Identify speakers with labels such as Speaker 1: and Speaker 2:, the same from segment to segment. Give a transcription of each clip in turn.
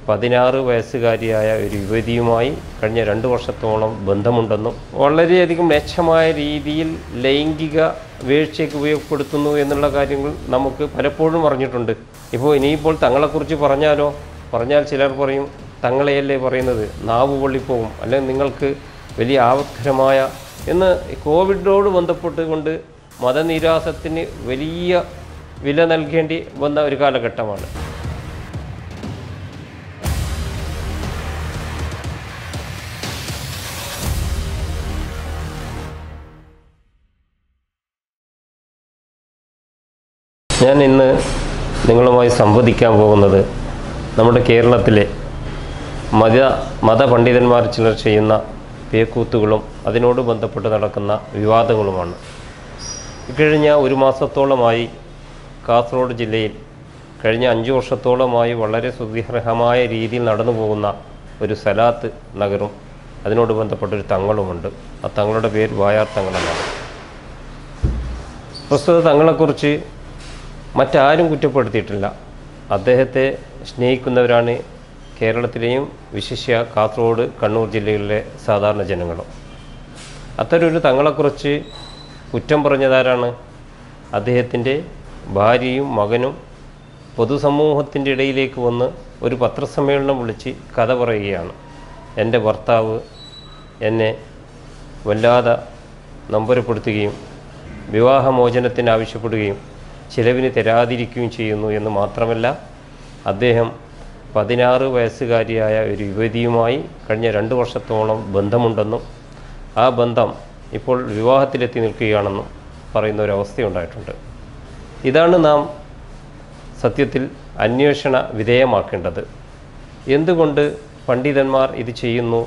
Speaker 1: പതിനാറ് വയസ്സുകാരിയായ ഒരു യുവതിയുമായി കഴിഞ്ഞ രണ്ട് വർഷത്തോളം ബന്ധമുണ്ടെന്നും വളരെയധികം മെച്ചമായ രീതിയിൽ ലൈംഗിക വീഴ്ചയ്ക്ക് ഉപയോഗപ്പെടുത്തുന്നു എന്നുള്ള കാര്യങ്ങൾ നമുക്ക് പലപ്പോഴും പറഞ്ഞിട്ടുണ്ട് ഇപ്പോൾ ഇനിയിപ്പോൾ തങ്ങളെക്കുറിച്ച് പറഞ്ഞാലോ പറഞ്ഞാൽ ചിലർ പറയും തങ്ങളെയല്ലേ പറയുന്നത് നാവ് പൊള്ളിപ്പോകും അല്ലെങ്കിൽ നിങ്ങൾക്ക് വലിയ ആപത്കരമായ എന്ന് കോവിഡോട് ബന്ധപ്പെട്ടുകൊണ്ട് മതനിരാസത്തിന് വലിയ വില നൽകേണ്ടി വന്ന ഒരു കാലഘട്ടമാണ് ഞാൻ ഇന്ന് നിങ്ങളുമായി സംവദിക്കാൻ പോകുന്നത് നമ്മുടെ കേരളത്തിലെ മത മതപണ്ഡിതന്മാർ ചിലർ ചെയ്യുന്ന പേക്കൂത്തുകളും അതിനോട് ബന്ധപ്പെട്ട് നടക്കുന്ന വിവാദങ്ങളുമാണ് ഇക്കഴിഞ്ഞ ഒരു മാസത്തോളമായി കാസർഗോഡ് ജില്ലയിൽ കഴിഞ്ഞ അഞ്ച് വർഷത്തോളമായി വളരെ സുദീർഘമായ രീതിയിൽ നടന്നു പോകുന്ന ഒരു സലാത്ത് നഗറും അതിനോട് ബന്ധപ്പെട്ടൊരു തങ്ങളുമുണ്ട് ആ തങ്ങളുടെ പേര് വായാർ തങ്ങളെന്നാണ് പ്രസ്തുത തങ്ങളെക്കുറിച്ച് മറ്റാരും കുറ്റപ്പെടുത്തിയിട്ടില്ല അദ്ദേഹത്തെ സ്നേഹിക്കുന്നവരാണ് കേരളത്തിലെയും വിശിഷ്യ കാസർഗോഡ് കണ്ണൂർ ജില്ലകളിലെ സാധാരണ ജനങ്ങളും അത്തരൊരു തങ്ങളെക്കുറിച്ച് കുറ്റം പറഞ്ഞതാരാണ് അദ്ദേഹത്തിൻ്റെ ഭാര്യയും മകനും പൊതുസമൂഹത്തിൻ്റെ ഇടയിലേക്ക് വന്ന് ഒരു പത്രസമ്മേളനം വിളിച്ച് കഥ പറയുകയാണ് എൻ്റെ ഭർത്താവ് എന്നെ വല്ലാതെ നമ്പരപ്പെടുത്തുകയും വിവാഹമോചനത്തിന് ആവശ്യപ്പെടുകയും ചിലവിന് തരാതിരിക്കുകയും ചെയ്യുന്നു എന്ന് മാത്രമല്ല അദ്ദേഹം പതിനാറ് വയസ്സുകാരിയായ ഒരു യുവതിയുമായി കഴിഞ്ഞ രണ്ട് വർഷത്തോളം ബന്ധമുണ്ടെന്നും ആ ബന്ധം ഇപ്പോൾ വിവാഹത്തിലെത്തി നിൽക്കുകയാണെന്നും പറയുന്ന ഒരു അവസ്ഥയുണ്ടായിട്ടുണ്ട് ഇതാണ് നാം സത്യത്തിൽ അന്വേഷണ വിധേയമാക്കേണ്ടത് എന്തുകൊണ്ട് പണ്ഡിതന്മാർ ഇത് ചെയ്യുന്നു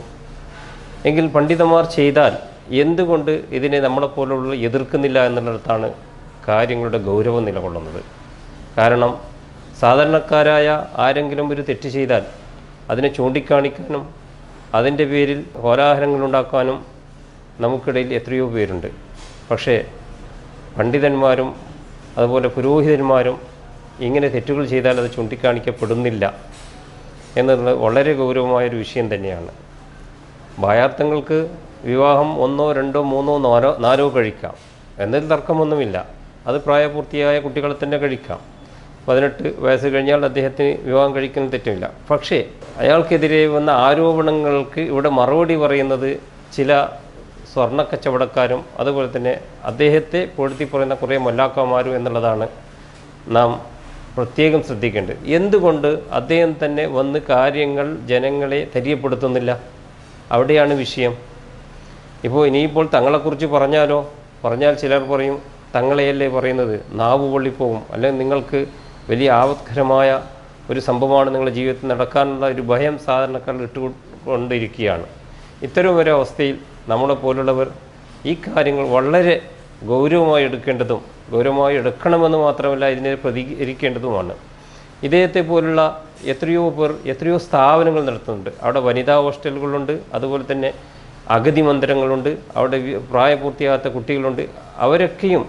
Speaker 1: എങ്കിൽ പണ്ഡിതന്മാർ ചെയ്താൽ എന്തുകൊണ്ട് ഇതിനെ നമ്മളെപ്പോലുള്ള എതിർക്കുന്നില്ല എന്നുള്ളിടത്താണ് കാര്യങ്ങളുടെ ഗൗരവം നിലകൊള്ളുന്നത് കാരണം സാധാരണക്കാരായ ആരെങ്കിലും ഒരു തെറ്റ് ചെയ്താൽ അതിനെ ചൂണ്ടിക്കാണിക്കാനും അതിൻ്റെ പേരിൽ കോലാഹലങ്ങളുണ്ടാക്കാനും നമുക്കിടയിൽ എത്രയോ പേരുണ്ട് പക്ഷേ പണ്ഡിതന്മാരും അതുപോലെ പുരോഹിതന്മാരും ഇങ്ങനെ തെറ്റുകൾ ചെയ്താൽ അത് ചൂണ്ടിക്കാണിക്കപ്പെടുന്നില്ല എന്നുള്ളത് വളരെ ഗൗരവമായൊരു വിഷയം തന്നെയാണ് ഭായാർത്ഥങ്ങൾക്ക് വിവാഹം ഒന്നോ രണ്ടോ മൂന്നോ നാലോ നാലോ കഴിക്കാം എന്നതിൽ തർക്കമൊന്നുമില്ല അത് പ്രായപൂർത്തിയായ കുട്ടികളെ തന്നെ കഴിക്കാം പതിനെട്ട് വയസ്സ് കഴിഞ്ഞാൽ അദ്ദേഹത്തിന് വിവാഹം കഴിക്കുന്ന തെറ്റുമില്ല പക്ഷേ അയാൾക്കെതിരെ വന്ന ആരോപണങ്ങൾക്ക് ഇവിടെ മറുപടി പറയുന്നത് ചില സ്വർണ്ണ കച്ചവടക്കാരും അതുപോലെ തന്നെ അദ്ദേഹത്തെ പൊഴുത്തി പറയുന്ന കുറേ മൊല്ലാക്കന്മാരും എന്നുള്ളതാണ് നാം പ്രത്യേകം ശ്രദ്ധിക്കേണ്ടത് എന്തുകൊണ്ട് അദ്ദേഹം തന്നെ വന്ന് കാര്യങ്ങൾ ജനങ്ങളെ തെര്യപ്പെടുത്തുന്നില്ല അവിടെയാണ് വിഷയം ഇപ്പോൾ ഇനിയിപ്പോൾ തങ്ങളെക്കുറിച്ച് പറഞ്ഞാലോ പറഞ്ഞാൽ ചിലർ പറയും തങ്ങളെയല്ലേ പറയുന്നത് നാവ് പൊള്ളിപ്പോകും അല്ലെങ്കിൽ നിങ്ങൾക്ക് വലിയ ആപത്കരമായ ഒരു സംഭവമാണ് നിങ്ങളുടെ ജീവിതത്തിൽ നടക്കാനുള്ള ഒരു ഭയം സാധാരണക്കാരിൽ ഇട്ടുകൊണ്ടിരിക്കുകയാണ് ഇത്തരം ഒരു അവസ്ഥയിൽ നമ്മളെ പോലുള്ളവർ ഈ കാര്യങ്ങൾ വളരെ ഗൗരവമായി എടുക്കേണ്ടതും ഗൗരവമായി എടുക്കണമെന്ന് മാത്രമല്ല ഇതിനെ പ്രതികരിക്കേണ്ടതുമാണ് ഇദ്ദേഹത്തെ പോലുള്ള എത്രയോ പേർ എത്രയോ സ്ഥാപനങ്ങൾ നടത്തുന്നുണ്ട് അവിടെ വനിതാ ഹോസ്റ്റലുകളുണ്ട് അതുപോലെ തന്നെ അഗതി മന്ദിരങ്ങളുണ്ട് അവിടെ വി- പ്രായപൂർത്തിയാകാത്ത കുട്ടികളുണ്ട് അവരൊക്കെയും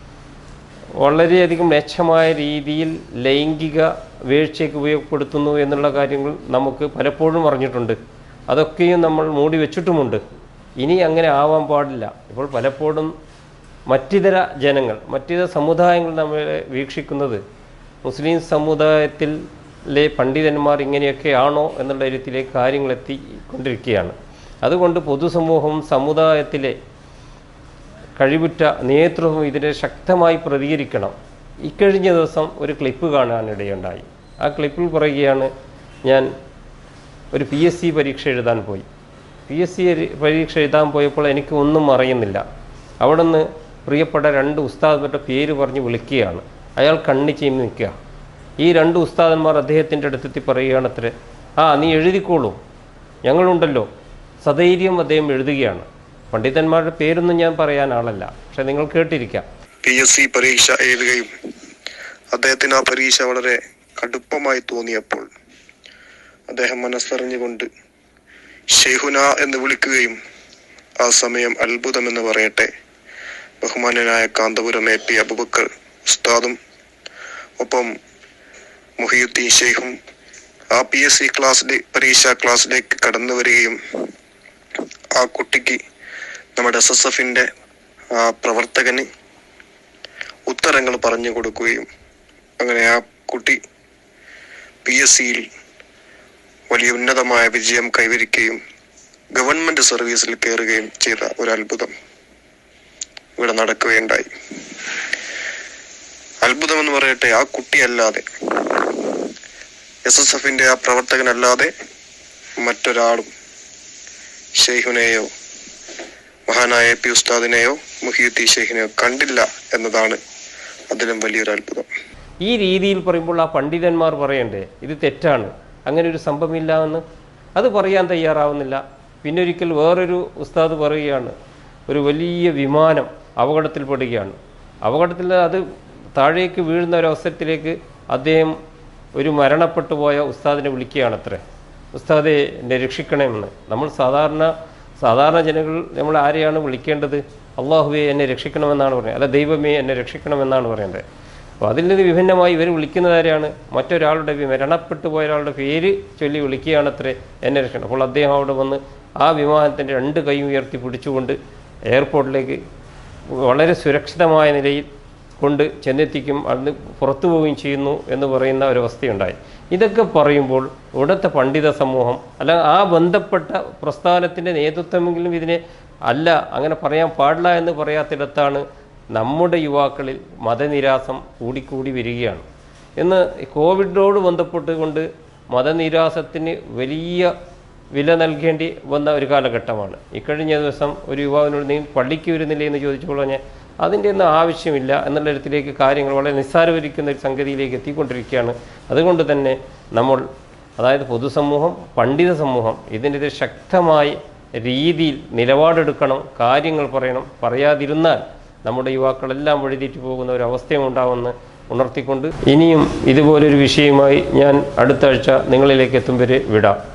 Speaker 1: വളരെയധികം മെച്ചമായ രീതിയിൽ ലൈംഗിക വീഴ്ചയ്ക്ക് ഉപയോഗപ്പെടുത്തുന്നു എന്നുള്ള കാര്യങ്ങൾ നമുക്ക് പലപ്പോഴും അറിഞ്ഞിട്ടുണ്ട് അതൊക്കെയും നമ്മൾ മൂടി വെച്ചിട്ടുമുണ്ട് ഇനി അങ്ങനെ ആവാൻ പാടില്ല ഇപ്പോൾ പലപ്പോഴും മറ്റിതര ജനങ്ങൾ മറ്റിതര സമുദായങ്ങൾ നമ്മളെ വീക്ഷിക്കുന്നത് മുസ്ലിം സമുദായത്തിലെ പണ്ഡിതന്മാർ ഇങ്ങനെയൊക്കെ ആണോ എന്നുള്ള കാര്യത്തിലേക്ക് കാര്യങ്ങൾ എത്തിക്കൊണ്ടിരിക്കുകയാണ് അതുകൊണ്ട് പൊതുസമൂഹവും സമുദായത്തിലെ കഴിവുറ്റ നേതൃത്വം ഇതിനെ ശക്തമായി പ്രതികരിക്കണം ഇക്കഴിഞ്ഞ ദിവസം ഒരു ക്ലിപ്പ് കാണാനിടയുണ്ടായി ആ ക്ലിപ്പിൽ പറയുകയാണ് ഞാൻ ഒരു പി എസ് സി പരീക്ഷ എഴുതാൻ പോയി പി എസ് സി പരീക്ഷ എഴുതാൻ പോയപ്പോൾ എനിക്ക് ഒന്നും അറിയുന്നില്ല അവിടെ നിന്ന് പ്രിയപ്പെട്ട രണ്ട് ഉസ്താദന്മാരുടെ പേര് പറഞ്ഞ് വിളിക്കുകയാണ് അയാൾ കണ്ണി ചെയ്ത് നിൽക്കുക ഈ രണ്ട് ഉസ്താദന്മാർ അദ്ദേഹത്തിൻ്റെ അടുത്തെത്തി പറയുകയാണത്രേ ആ നീ എഴുതിക്കോളൂ ഞങ്ങളുണ്ടല്ലോ സധൈര്യം അദ്ദേഹം എഴുതുകയാണ് പണ്ഡിതന്മാരുടെ പേരൊന്നും ഞാൻ പറയാൻ ആളല്ല പക്ഷെ നിങ്ങൾ കേട്ടിരിക്കാം
Speaker 2: പി എസ് സി പരീക്ഷ എഴുതുകയും അദ്ദേഹത്തിന് ആ പരീക്ഷ വളരെ കടുപ്പമായി തോന്നിയപ്പോൾ അദ്ദേഹം മനസ്സറിഞ്ഞുകൊണ്ട് ഷെയ്ഹുന എന്ന് വിളിക്കുകയും ആ സമയം അത്ഭുതമെന്ന് പറയട്ടെ ബഹുമാന്യനായ കാന്തപുരം എ പി അബുബക്കർ ഉസ്താദും ഒപ്പം മുഹിയുദ്ദീൻ ഷെയ്ഖും ആ പി എസ് സി ക്ലാസ്സിലെ പരീക്ഷാ ക്ലാസ്സിലേക്ക് കടന്നു വരികയും ആ കുട്ടിക്ക് നമ്മുടെ എസ് എസ് എഫിന്റെ ആ പ്രവർത്തകന് ഉത്തരങ്ങൾ പറഞ്ഞു കൊടുക്കുകയും അങ്ങനെ ആ കുട്ടി പി എസ് സിയിൽ വലിയ ഉന്നതമായ വിജയം കൈവരിക്കുകയും ഗവൺമെന്റ് സർവീസിൽ കയറുകയും ചെയ്ത ഒരു അത്ഭുതം ഇവിടെ നടക്കുകയുണ്ടായി അത്ഭുതം എന്ന് പറയട്ടെ ആ കുട്ടിയല്ലാതെ എസ് എസ് എഫിന്റെ ആ പ്രവർത്തകനല്ലാതെ മറ്റൊരാളും ഷെയ്ഖുനെയോ മഹാനായ പി ഉസ്താദിനെയോ മുഹിയുദ്ദീൻ ഷെയ്ഖിനെയോ കണ്ടില്ല എന്നതാണ് അതിലും വലിയൊരു അത്ഭുതം
Speaker 1: ഈ രീതിയിൽ പറയുമ്പോൾ ആ പണ്ഡിതന്മാർ പറയണ്ടേ ഇത് തെറ്റാണ് അങ്ങനെ ഒരു സംഭവമില്ല എന്ന് അത് പറയാൻ തയ്യാറാവുന്നില്ല പിന്നെ ഒരിക്കൽ വേറൊരു ഉസ്താദ് പറയുകയാണ് ഒരു വലിയ വിമാനം അപകടത്തിൽപ്പെടുകയാണ് അപകടത്തിൽ അത് താഴേക്ക് വീഴുന്ന ഒരു അവസരത്തിലേക്ക് അദ്ദേഹം ഒരു മരണപ്പെട്ടു പോയ ഉസ്താദിനെ വിളിക്കുകയാണത്രേ ഉസ്താദെ എന്നെ രക്ഷിക്കണമെന്ന് നമ്മൾ സാധാരണ സാധാരണ ജനങ്ങൾ നമ്മൾ ആരെയാണ് വിളിക്കേണ്ടത് അള്ളാഹുവെ എന്നെ രക്ഷിക്കണമെന്നാണ് പറയുന്നത് അല്ല ദൈവമേ എന്നെ രക്ഷിക്കണമെന്നാണ് പറയേണ്ടത് അപ്പോൾ അതിൽ നിന്ന് വിഭിന്നമായി ഇവർ വിളിക്കുന്നത് ആരെയാണ് മറ്റൊരാളുടെ വി- മരണപ്പെട്ടു പോയ ഒരാളുടെ പേര് ചൊല്ലി വിളിക്കുകയാണത്രേ എന്നെ രക്ഷിക്കണം അപ്പോൾ അദ്ദേഹം അവിടെ വന്ന് ആ വിമാനത്തിൻ്റെ രണ്ട് കൈ ഉയർത്തി പിടിച്ചുകൊണ്ട് എയർപോർട്ടിലേക്ക് വളരെ സുരക്ഷിതമായ നിലയിൽ കൊണ്ട് ചെന്നെത്തിക്കും അന്ന് പുറത്തു പോവുകയും ചെയ്യുന്നു എന്ന് പറയുന്ന ഒരവസ്ഥയുണ്ടായി ഇതൊക്കെ പറയുമ്പോൾ ഇവിടുത്തെ പണ്ഡിത സമൂഹം അല്ല ആ ബന്ധപ്പെട്ട പ്രസ്ഥാനത്തിൻ്റെ നേതൃത്വമെങ്കിലും ഇതിനെ അല്ല അങ്ങനെ പറയാൻ പാടില്ല എന്ന് പറയാത്തിടത്താണ് നമ്മുടെ യുവാക്കളിൽ മതനിരാസം കൂടിക്കൂടി വരികയാണ് ഇന്ന് കോവിഡോട് ബന്ധപ്പെട്ടുകൊണ്ട് മതനിരാസത്തിന് വലിയ വില നൽകേണ്ടി വന്ന ഒരു കാലഘട്ടമാണ് ഇക്കഴിഞ്ഞ ദിവസം ഒരു യുവാവിനോട് നീ പള്ളിക്ക് വരുന്നില്ലേ എന്ന് ചോദിച്ചപ്പോൾ ഞാൻ അതിൻ്റെ ഒന്നും ആവശ്യമില്ല എന്നുള്ള തരത്തിലേക്ക് കാര്യങ്ങൾ വളരെ നിസ്സാരവരിക്കുന്ന ഒരു സംഗതിയിലേക്ക് എത്തിക്കൊണ്ടിരിക്കുകയാണ് അതുകൊണ്ട് തന്നെ നമ്മൾ അതായത് പൊതുസമൂഹം പണ്ഡിത സമൂഹം ഇതിനെതിരെ ശക്തമായ രീതിയിൽ നിലപാടെടുക്കണം കാര്യങ്ങൾ പറയണം പറയാതിരുന്നാൽ നമ്മുടെ യുവാക്കളെല്ലാം വഴിതെറ്റി പോകുന്ന ഒരു അവസ്ഥയും ഉണ്ടാവുമെന്ന് ഉണർത്തിക്കൊണ്ട് ഇനിയും ഇതുപോലൊരു വിഷയവുമായി ഞാൻ അടുത്ത ആഴ്ച നിങ്ങളിലേക്ക് എത്തും വരെ വിടാം